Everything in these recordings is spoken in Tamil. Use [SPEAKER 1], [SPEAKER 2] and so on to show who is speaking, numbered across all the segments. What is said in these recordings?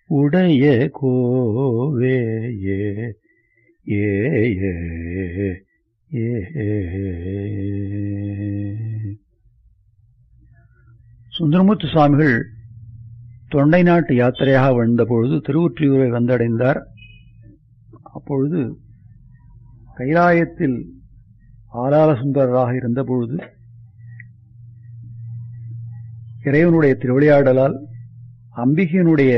[SPEAKER 1] உடைய கோவே ஏ ஏ ஏ ஏ சுந்தரமூர்த்தி சுவாமிகள் தொண்டை நாட்டு யாத்திரையாக வந்தபொழுது திருவொற்றியூரை வந்தடைந்தார் அப்பொழுது கைலாயத்தில் ஆலால சுந்தரராக இருந்தபொழுது இறைவனுடைய திருவிளையாடலால் அம்பிகையினுடைய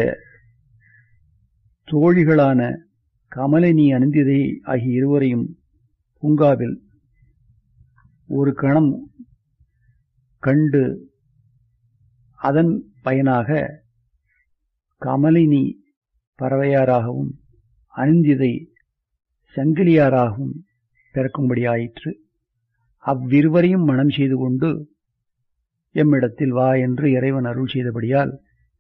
[SPEAKER 1] தோழிகளான கமலினி அனந்திதை ஆகிய இருவரையும் பூங்காவில் ஒரு கணம் கண்டு அதன் பயனாக கமலினி பறவையாராகவும் அனிந்திதை சங்கிலியாராகவும் பிறக்கும்படியாயிற்று அவ்விருவரையும் மனம் செய்து கொண்டு எம்மிடத்தில் வா என்று இறைவன் அருள் செய்தபடியால்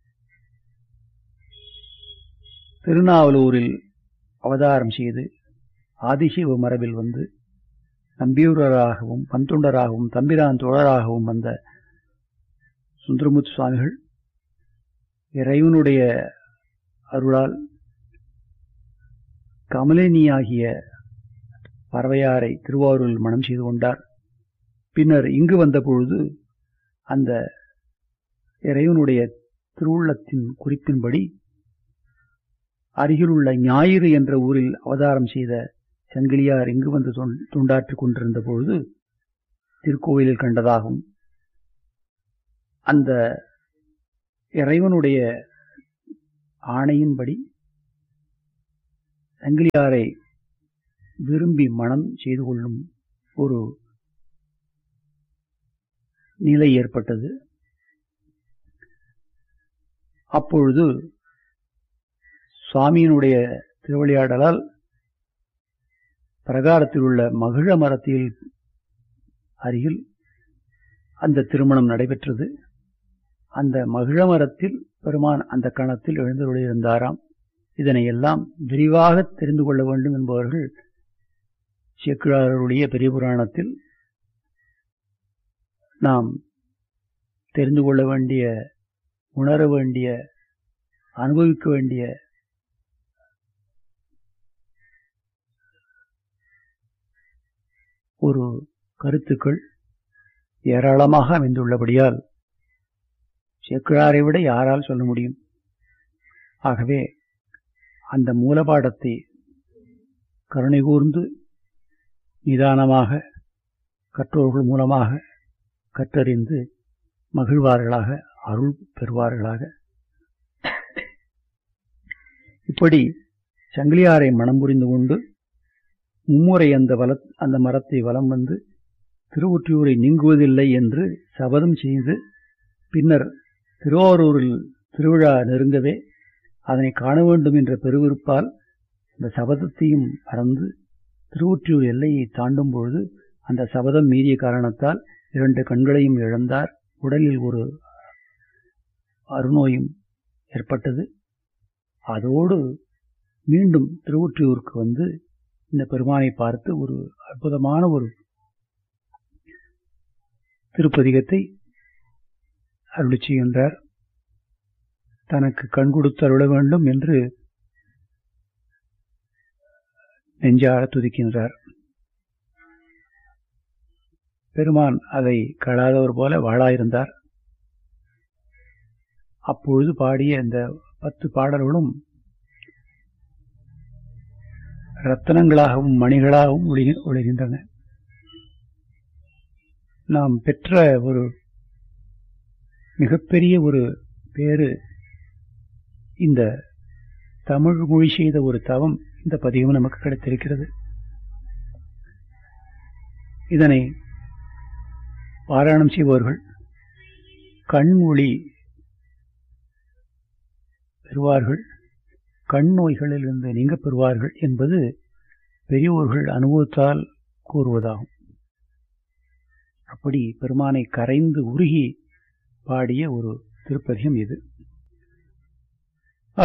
[SPEAKER 1] திருநாவலூரில் அவதாரம் செய்து ஆதிசிவ மரபில் வந்து நம்பியூரராகவும் பந்துண்டராகவும் தம்பிரான் தோழராகவும் வந்த சுந்தரமுத்து சுவாமிகள் இறைவனுடைய அருளால் கமலினியாகிய பறவையாரை திருவாரூரில் மனம் செய்து கொண்டார் பின்னர் இங்கு வந்த பொழுது அந்த இறைவனுடைய திருவுள்ளத்தின் குறிப்பின்படி அருகிலுள்ள ஞாயிறு என்ற ஊரில் அவதாரம் செய்த சங்கிலியார் இங்கு வந்து தொண்டாற்றிக் கொண்டிருந்த பொழுது திருக்கோயிலில் கண்டதாகும் அந்த இறைவனுடைய ஆணையின்படி சங்கிலியாரை விரும்பி மனம் செய்து கொள்ளும் ஒரு நிலை ஏற்பட்டது அப்பொழுது சுவாமியினுடைய திருவிளையாடலால் பிரகாரத்தில் உள்ள மகிழ மரத்தில் அருகில் அந்த திருமணம் நடைபெற்றது அந்த மகிழ மரத்தில் பெருமான் அந்த கணத்தில் எழுந்தருளியிருந்தாராம் இதனை எல்லாம் விரிவாக தெரிந்து கொள்ள வேண்டும் என்பவர்கள் சேக்கிழாருடைய பெரிய புராணத்தில் நாம் தெரிந்து கொள்ள வேண்டிய உணர வேண்டிய அனுபவிக்க வேண்டிய ஒரு கருத்துக்கள் ஏராளமாக அமைந்துள்ளபடியால் சேக்கிழாரை விட யாரால் சொல்ல முடியும் ஆகவே அந்த மூலபாடத்தை கருணை கூர்ந்து நிதானமாக கற்றோர்கள் மூலமாக கற்றறிந்து மகிழ்வார்களாக அருள் பெறுவார்களாக இப்படி சங்கிலியாரை மனம் புரிந்து கொண்டு மும்முறை அந்த வல அந்த மரத்தை வலம் வந்து திருவொற்றியூரை நீங்குவதில்லை என்று சபதம் செய்து பின்னர் திருவாரூரில் திருவிழா நெருங்கவே அதனை காண வேண்டும் என்ற பெருவிருப்பால் இந்த சபதத்தையும் மறந்து திருவொற்றியூர் எல்லையை தாண்டும் பொழுது அந்த சபதம் மீறிய காரணத்தால் இரண்டு கண்களையும் இழந்தார் உடலில் ஒரு அருநோயும் ஏற்பட்டது அதோடு மீண்டும் திருவொற்றியூருக்கு வந்து இந்த பெருமானை பார்த்து ஒரு அற்புதமான ஒரு திருப்பதிகத்தை அருளி செய்கின்றார் தனக்கு கண் கொடுத்து அருள வேண்டும் என்று நெஞ்சார துதிக்கின்றார் பெருமான் அதை கழாதவர் போல வாழாயிருந்தார் அப்பொழுது பாடிய இந்த பத்து பாடல்களும் ரத்தனங்களாகவும் மணிகளாகவும் ஒளிகின்றன நாம் பெற்ற ஒரு மிகப்பெரிய ஒரு பேரு இந்த தமிழ் மொழி செய்த ஒரு தவம் இந்த பதிவும் நமக்கு கிடைத்திருக்கிறது இதனை பாராயணம் செய்பவர்கள் கண் ஒளி பெறுவார்கள் கண் நோய்களிலிருந்து நீங்க பெறுவார்கள் என்பது பெரியோர்கள் அனுபவத்தால் கூறுவதாகும் அப்படி பெருமானை கரைந்து உருகி பாடிய ஒரு திருப்பதிகம் இது